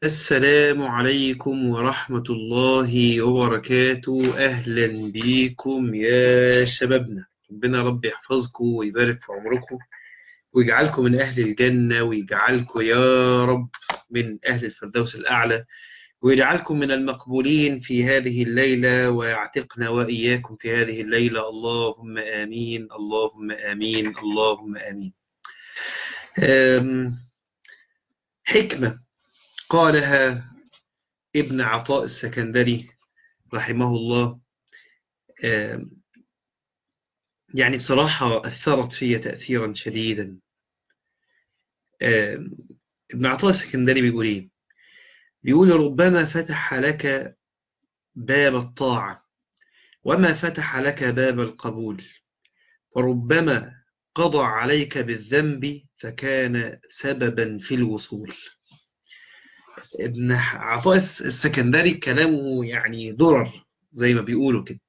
السلام عليكم ورحمة الله وبركاته أهلا بيكم يا شبابنا ربنا رب يحفظكم ويبارك في عمركم ويجعلكم من أهل الجنة ويجعلكم يا رب من أهل الفردوس الأعلى ويجعلكم من المقبولين في هذه الليلة ويعتقنا وإياكم في هذه الليلة اللهم آمين اللهم آمين اللهم آمين أم، حكمة قالها ابن عطاء السكندري رحمه الله أم، يعني بصراحة أثرت في تأثيرا شديدا أم، ابن عطاء السكندري بيقول إيه بيقول ربما فتح لك باب الطاعة وما فتح لك باب القبول وربما قضى عليك بالذنب فكان سببا في الوصول ابن عطاء السكندري كلامه يعني درر زي ما بيقولوا كده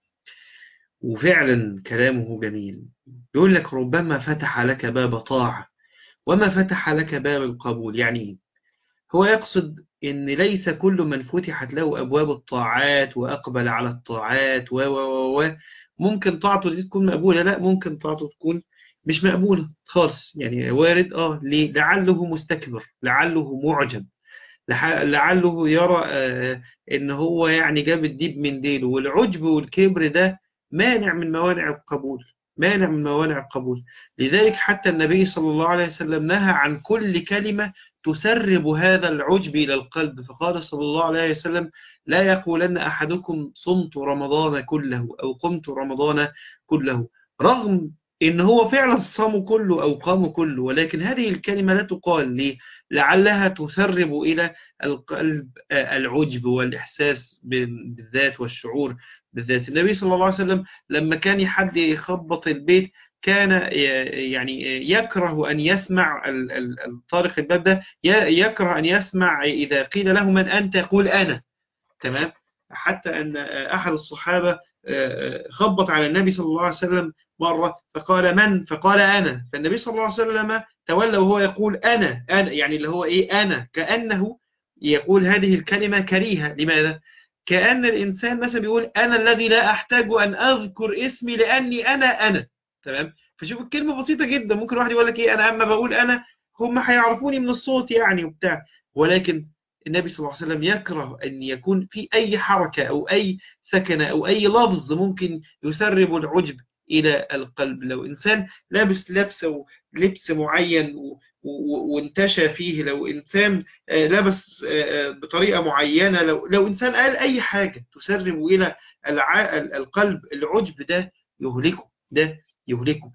وفعلا كلامه جميل بيقول لك ربما فتح لك باب طاعة وما فتح لك باب القبول يعني إيه؟ هو يقصد إن ليس كل من فتحت له أبواب الطاعات وأقبل على الطاعات و و و و ممكن طاعته دي تكون مقبولة لا ممكن طاعته تكون مش مقبولة خالص يعني وارد اه ليه لعله مستكبر لعله معجب لح- لعله يرى آه ان هو يعني جاب الديب من ديله والعجب والكبر ده مانع من موانع القبول مانع من موانع القبول لذلك حتى النبي صلى الله عليه وسلم نهى عن كل كلمة تسرب هذا العجب إلى القلب فقال صلى الله عليه وسلم لا يقولن أحدكم صمت رمضان كله أو قمت رمضان كله رغم إن هو فعلا صامه كله أو قامه كله ولكن هذه الكلمة لا تقال ليه لعلها تسرب إلى القلب آه، العجب والإحساس بالذات والشعور بالذات النبي صلى الله عليه وسلم لما كان حد يخبط البيت كان ي- يعني يكره أن يسمع ال- ال- الطارق الباب ده ي- يكره أن يسمع إذا قيل له من أنت يقول أنا تمام حتى أن أحد الصحابة آه، خبط على النبي صلى الله عليه وسلم مرة فقال من فقال أنا فالنبي صلى الله عليه وسلم تولى وهو يقول أنا أنا يعني اللي هو إيه أنا كأنه يقول هذه الكلمة كريهة لماذا؟ كأن الإنسان مثلا بيقول أنا الذي لا أحتاج أن أذكر اسمي لأني أنا أنا تمام فشوف الكلمة بسيطة جدا ممكن واحد يقول لك إيه أنا أما بقول أنا هم هيعرفوني من الصوت يعني وبتاع ولكن النبي صلى الله عليه وسلم يكره أن يكون في أي حركة أو أي سكنة أو أي لفظ ممكن يسرب العجب إلى القلب لو إنسان لابس لبس لبس معين و- و- وانتشى فيه لو إنسان آه، لبس آه، آه، بطريقة معينة لو لو إنسان قال أي حاجة تسرب إلى الع- القلب العجب ده يهلكه ده يهلكه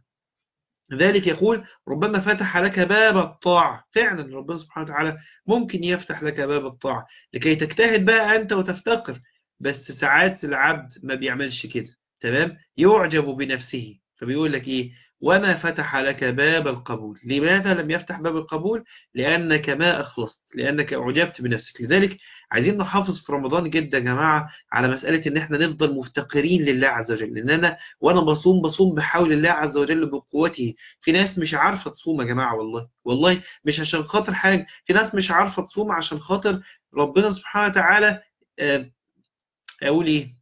ذلك يقول ربما فتح لك باب الطاعة فعلا ربنا سبحانه وتعالى ممكن يفتح لك باب الطاعة لكي تجتهد بقى أنت وتفتقر بس ساعات العبد ما بيعملش كده تمام يعجب بنفسه فبيقول لك إيه وما فتح لك باب القبول لماذا لم يفتح باب القبول لأنك ما أخلصت لأنك أعجبت بنفسك لذلك عايزين نحافظ في رمضان جدا يا جماعة على مسألة إن احنا نفضل مفتقرين لله عز وجل لأن أنا وأنا بصوم بصوم بحول الله عز وجل بقوته في ناس مش عارفة تصوم يا جماعة والله والله مش عشان خاطر حاجة في ناس مش عارفة تصوم عشان خاطر ربنا سبحانه وتعالى آه، أقول إيه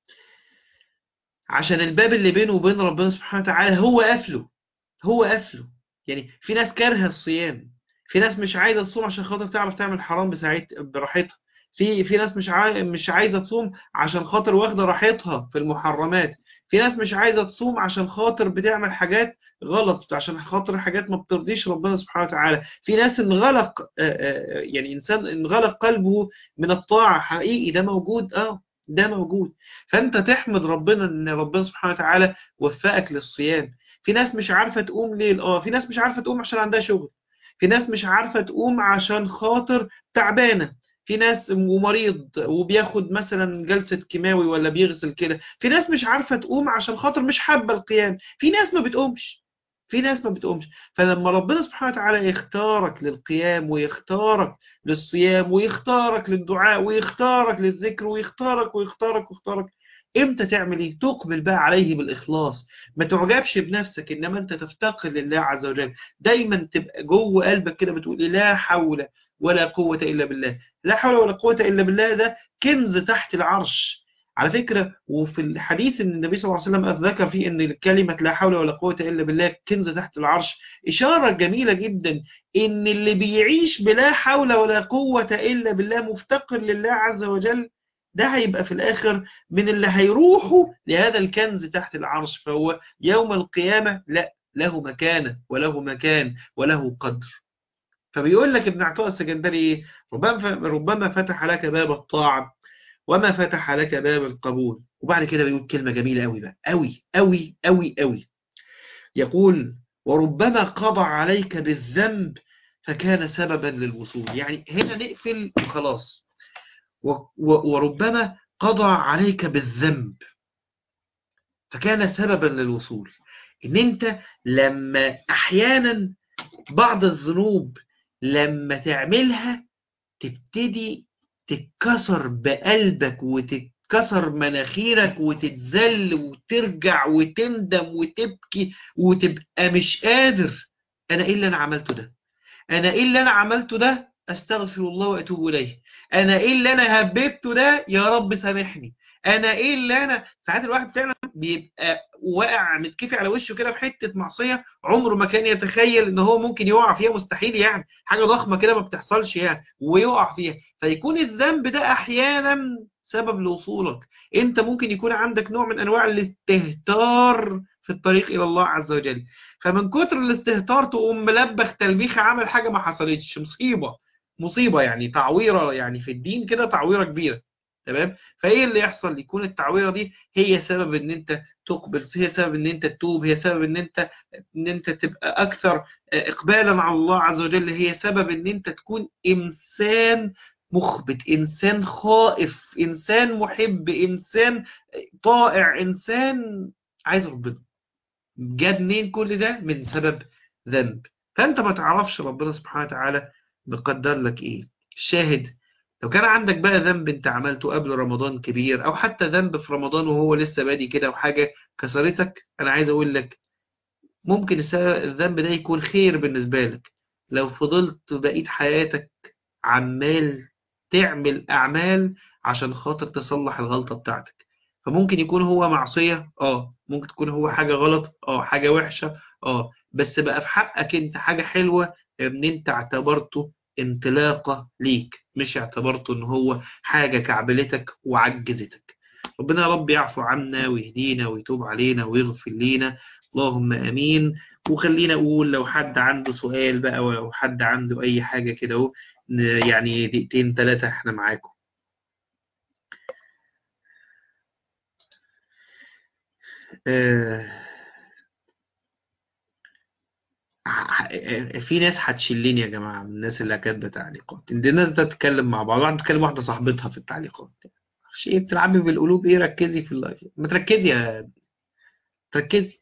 عشان الباب اللي بينه وبين ربنا سبحانه وتعالى هو قافله هو قافله يعني في ناس كارهة الصيام في ناس مش عايزة تصوم عشان خاطر تعرف تعمل حرام بساعت براحتها في في ناس مش عاي... مش عايزة تصوم عشان خاطر واخدة راحتها في المحرمات في ناس مش عايزة تصوم عشان خاطر بتعمل حاجات غلط عشان خاطر حاجات ما بترضيش ربنا سبحانه وتعالى في ناس انغلق آه، آه، يعني إنسان انغلق قلبه من الطاعة حقيقي ده موجود اه ده موجود فأنت تحمد ربنا إن ربنا سبحانه وتعالى وفقك للصيام في ناس مش عارفة تقوم ليل اه في ناس مش عارفة تقوم عشان عندها شغل في ناس مش عارفة تقوم عشان خاطر تعبانة في ناس ومريض وبياخد مثلا جلسة كيماوي ولا بيغسل كده في ناس مش عارفة تقوم عشان خاطر مش حابة القيام في ناس ما بتقومش في ناس ما بتقومش فلما ربنا سبحانه وتعالى يختارك للقيام ويختارك للصيام ويختارك للدعاء ويختارك للذكر ويختارك ويختارك ويختارك امتى تعمل ايه تقبل بقى عليه بالاخلاص ما تعجبش بنفسك انما انت تفتقر لله عز وجل دايما تبقى جوه قلبك كده بتقول إيه لا حول ولا قوة إلا بالله لا حول ولا قوة إلا بالله ده كنز تحت العرش على فكرة وفي الحديث ان النبي صلى الله عليه وسلم ذكر فيه ان كلمة لا حول ولا قوة إلا بالله كنز تحت العرش إشارة جميلة جدا ان اللي بيعيش بلا حول ولا قوة إلا بالله مفتقر لله عز وجل ده هيبقى في الآخر من اللي هيروحوا لهذا الكنز تحت العرش فهو يوم القيامة لا له مكانة وله مكان وله قدر فبيقول لك ابن عطاء السكندري ربما ربما فتح لك باب الطاعة وما فتح لك باب القبول وبعد كده بيقول كلمة جميلة قوي بقى قوي قوي قوي قوي يقول وربما قضى عليك بالذنب فكان سببا للوصول يعني هنا نقفل وخلاص وربما قضى عليك بالذنب فكان سببا للوصول ان انت لما احيانا بعض الذنوب لما تعملها تبتدي تتكسر بقلبك وتتكسر مناخيرك وتتذل وترجع وتندم وتبكي وتبقى مش قادر انا ايه اللي انا عملته ده انا ايه اللي انا عملته ده استغفر الله واتوب اليه انا ايه اللي انا هببته ده يا رب سامحني انا ايه اللي انا ساعات الواحد فعلا بيبقى واقع متكفي على وشه كده في حته معصيه عمره ما كان يتخيل ان هو ممكن يقع فيها مستحيل يعني حاجه ضخمه كده ما بتحصلش يعني ويقع فيها فيكون الذنب ده احيانا سبب لوصولك انت ممكن يكون عندك نوع من انواع الاستهتار في الطريق الى الله عز وجل فمن كتر الاستهتار تقوم ملبخ تلبيخه عمل حاجه ما حصلتش مصيبه مصيبه يعني تعويره يعني في الدين كده تعويره كبيره تمام فايه اللي يحصل يكون التعويره دي هي سبب ان انت تقبل هي سبب ان انت تتوب هي سبب ان انت ان انت تبقى اكثر اقبالا على الله عز وجل هي سبب ان انت تكون انسان مخبت انسان خائف انسان محب انسان طائع انسان عايز ربنا جاب منين كل ده من سبب ذنب فانت ما تعرفش ربنا سبحانه وتعالى مقدر لك ايه الشاهد لو كان عندك بقى ذنب انت عملته قبل رمضان كبير او حتى ذنب في رمضان وهو لسه بادي كده وحاجة كسرتك انا عايز اقول لك ممكن الذنب ده يكون خير بالنسبة لك لو فضلت بقيت حياتك عمال تعمل اعمال عشان خاطر تصلح الغلطة بتاعتك فممكن يكون هو معصية اه ممكن تكون هو حاجة غلط اه حاجة وحشة اه بس بقى في حقك انت حاجة حلوة ان انت اعتبرته انطلاقة ليك مش اعتبرته ان هو حاجة كعبلتك وعجزتك ربنا يا رب يعفو عنا ويهدينا ويتوب علينا ويغفر لينا اللهم امين وخلينا اقول لو حد عنده سؤال بقى ولو حد عنده اي حاجة كده اهو يعني دقيقتين ثلاثة احنا معاكم آه في ناس هتشلني يا جماعة من الناس اللي كاتبة تعليقات دي الناس ده تتكلم مع بعض واحد بتكلم واحدة صاحبتها في التعليقات ايه بتلعبي بالقلوب ايه ركزي في اللايف ما تركزي يا تركزي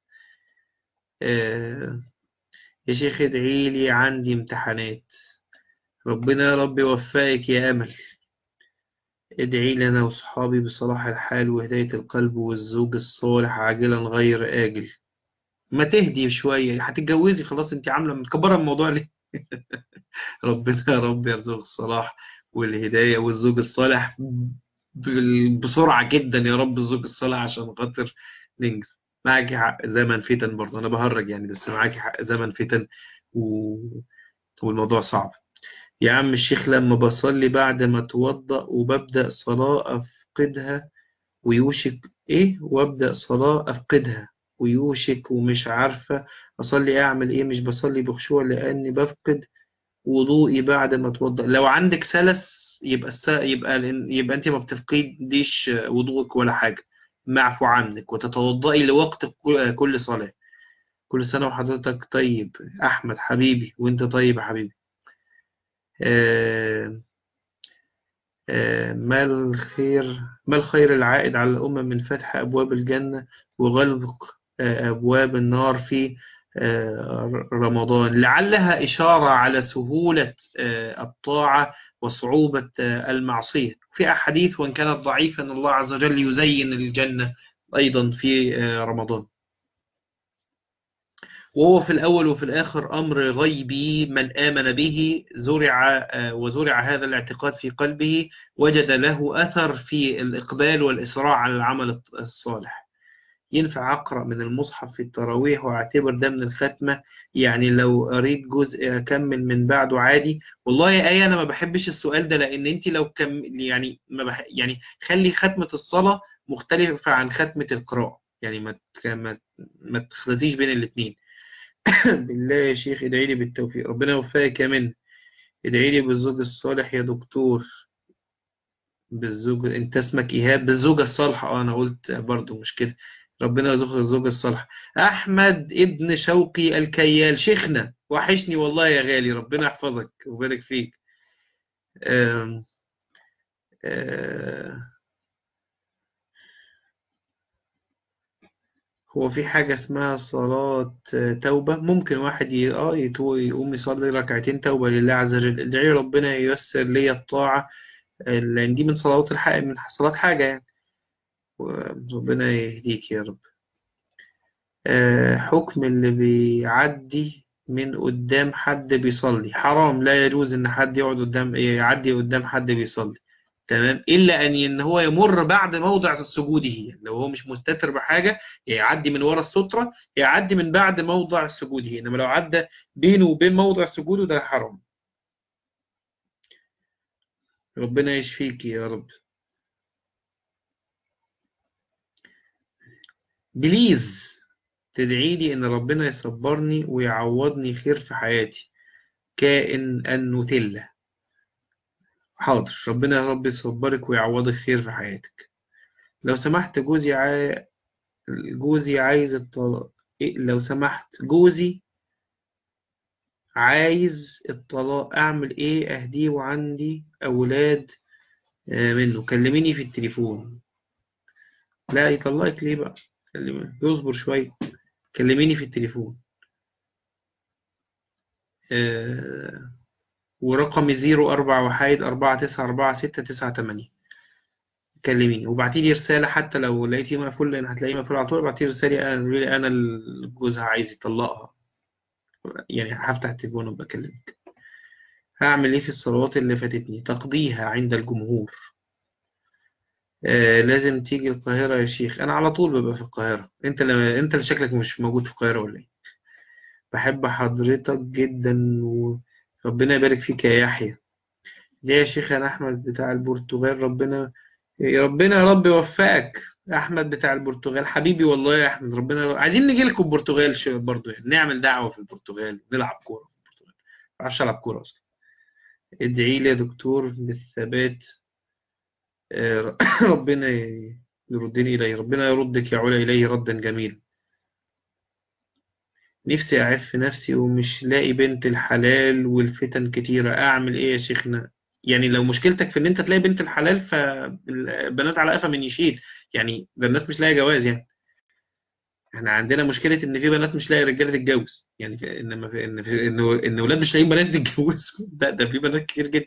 آه يا شيخ ادعي لي عندي امتحانات ربنا يا رب يوفقك يا امل ادعي لنا وصحابي بصلاح الحال وهداية القلب والزوج الصالح عاجلا غير آجل ما تهدي شوية هتتجوزي خلاص انت عاملة مكبرة الموضوع ليه ربنا يا رب يرزق الصلاح والهداية والزوج الصالح بسرعة جدا يا رب الزوج الصالح عشان خاطر ننجز معاكي حق زمن فتن برضه انا بهرج يعني بس معاكي حق زمن فتن و... والموضوع صعب يا عم الشيخ لما بصلي بعد ما اتوضأ وببدأ صلاة أفقدها ويوشك إيه وأبدأ صلاة أفقدها ويوشك ومش عارفة أصلي أعمل إيه مش بصلي بخشوع لأني بفقد وضوئي بعد ما اتوضأ لو عندك سلس يبقى الس... يبقى يبقى أنت ما بتفقديش وضوءك ولا حاجة معفو عنك وتتوضئي لوقت كل صلاة كل سنة وحضرتك طيب أحمد حبيبي وأنت طيب يا حبيبي آه آه ما الخير ما الخير العائد على الأمة من فتح أبواب الجنة وغلق آه أبواب النار في رمضان لعلها إشارة على سهولة الطاعة وصعوبة المعصية في أحاديث وإن كانت ضعيفة أن الله عز وجل يزين الجنة أيضا في رمضان وهو في الأول وفي الآخر أمر غيبي من آمن به زرع وزرع هذا الاعتقاد في قلبه وجد له أثر في الإقبال والإسراع على العمل الصالح ينفع أقرأ من المصحف في التراويح وأعتبر ده من الختمة يعني لو قريت جزء أكمل من بعده عادي والله يا آية أنا ما بحبش السؤال ده لأن أنت لو كم يعني ما بح... يعني خلي ختمة الصلاة مختلفة عن ختمة القراءة يعني ما ما ما تخلطيش بين الاثنين بالله يا شيخ ادعي لي بالتوفيق ربنا يوفقك يا من ادعي لي بالزوج الصالح يا دكتور بالزوج انت اسمك ايهاب بالزوجة الصالحة اه انا قلت برضو مش كده ربنا يرزقك الزوج الصالح احمد ابن شوقي الكيال شيخنا وحشني والله يا غالي ربنا يحفظك ويبارك فيك آم آم هو في حاجة اسمها صلاة توبة ممكن واحد ي- اه يتو- يقوم يصلي ركعتين توبة لله عز وجل ادعي ربنا ييسر لي الطاعة لأن دي من صلوات الحق من صلاة حاجة يعني وربنا يهديك يا رب آه، حكم اللي بيعدي من قدام حد بيصلي حرام لا يجوز ان حد يقعد قدام يعدي قدام حد بيصلي تمام الا ان ان هو يمر بعد موضع سجوده يعني لو هو مش مستتر بحاجه يعدي من ورا الستره يعدي من بعد موضع سجوده انما لو عدى بينه وبين موضع سجوده ده حرام ربنا يشفيك يا رب بليز تدعي لي ان ربنا يصبرني ويعوضني خير في حياتي كائن النوتيلا حاضر ربنا يا رب يصبرك ويعوضك خير في حياتك لو سمحت جوزي عاي... جوزي عايز الطلاق إيه لو سمحت جوزي عايز الطلاق اعمل ايه اهديه وعندي اولاد آه، منه كلميني في التليفون لا يطلقك ليه بقى كلميني يصبر شوية كلميني في التليفون آه، ورقمي زيرو أربعة وحيد أربعة تسعة أربعة ستة تسعة تمانية كلميني وبعتي لي رسالة حتى لو لقيتيه مقفول لأن هتلاقيه مقفول على طول ابعتي لي رسالة أنا قولي لي أنا ال- جوزها عايز يطلقها يعني هفتح التليفون وبكلمك هعمل إيه في الصلوات اللي فاتتني تقضيها عند الجمهور آه لازم تيجي القاهرة يا شيخ أنا على طول ببقى في القاهرة أنت اللي أنت اللي شكلك مش موجود في القاهرة ولا إيه بحب حضرتك جدا وربنا يبارك فيك يا يحيى ليه يا شيخ أنا أحمد بتاع البرتغال ربنا يا ربنا يا رب يوفقك أحمد بتاع البرتغال حبيبي والله يا أحمد ربنا عايزين نجي لكم البرتغال شو برضه يعني نعمل دعوة في البرتغال نلعب كورة في البرتغال ما بعرفش ألعب كورة أصلا ادعي لي يا دكتور بالثبات آه، ربنا يردني إليه ربنا يردك يا علا إليه ردا جميلا نفسي أعف نفسي ومش لاقي بنت الحلال والفتن كتيرة أعمل إيه يا شيخنا يعني لو مشكلتك في إن أنت تلاقي بنت الحلال فالبنات على قفا من يشيل يعني ده الناس مش لاقي جواز يعني احنا عندنا مشكلة إن في بنات مش لاقي رجالة تتجوز يعني في إنما في إن في إن إن ولاد مش لاقيين بنات تتجوز ده ده في بنات كتير جدا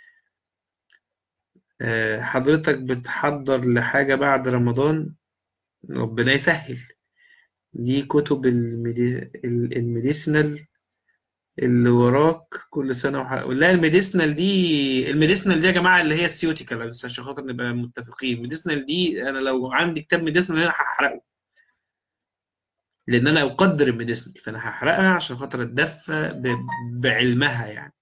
آه، حضرتك بتحضر لحاجة بعد رمضان ربنا يسهل دي كتب الميدي... ال- الميديسنال اللي وراك كل سنة وحلقة لا الميديسنال دي الميديسنال دي يا جماعة اللي هي السيوتيكال بس عشان خاطر نبقى متفقين الميديسنال دي أنا لو عندي كتاب ميديسنال أنا هحرقه لأن أنا أقدر الميديسنال فأنا هحرقها عشان خاطر أتدفى ب... بعلمها يعني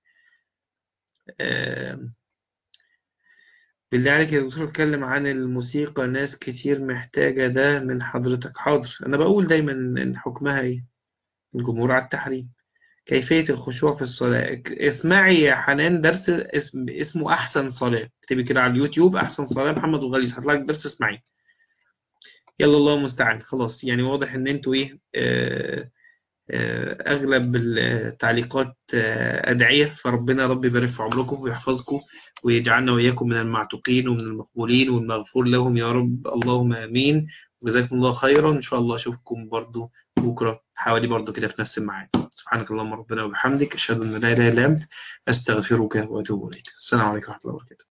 آه، بالله عليك يا دكتور اتكلم عن الموسيقى ناس كتير محتاجة ده من حضرتك حاضر أنا بقول دايما إن حكمها إيه الجمهور على التحريم كيفية الخشوع في الصلاة اسمعي يا حنان درس اسم اسمه أحسن صلاة اكتبي كده على اليوتيوب أحسن صلاة محمد الغليظ هطلع لك درس اسمعي يلا الله المستعان خلاص يعني واضح إن أنتوا إيه آه آه أغلب التعليقات آه أدعية فربنا رب يبارك في عمركم ويحفظكم ويجعلنا وإياكم من المعتقين ومن المقبولين والمغفور لهم يا رب اللهم آمين وجزاكم الله خيرا إن شاء الله أشوفكم برضو بكرة حوالي برضو كده في نفس الميعاد سبحانك اللهم ربنا وبحمدك أشهد أن لا إله إلا أنت أستغفرك وأتوب إليك السلام عليكم ورحمة الله وبركاته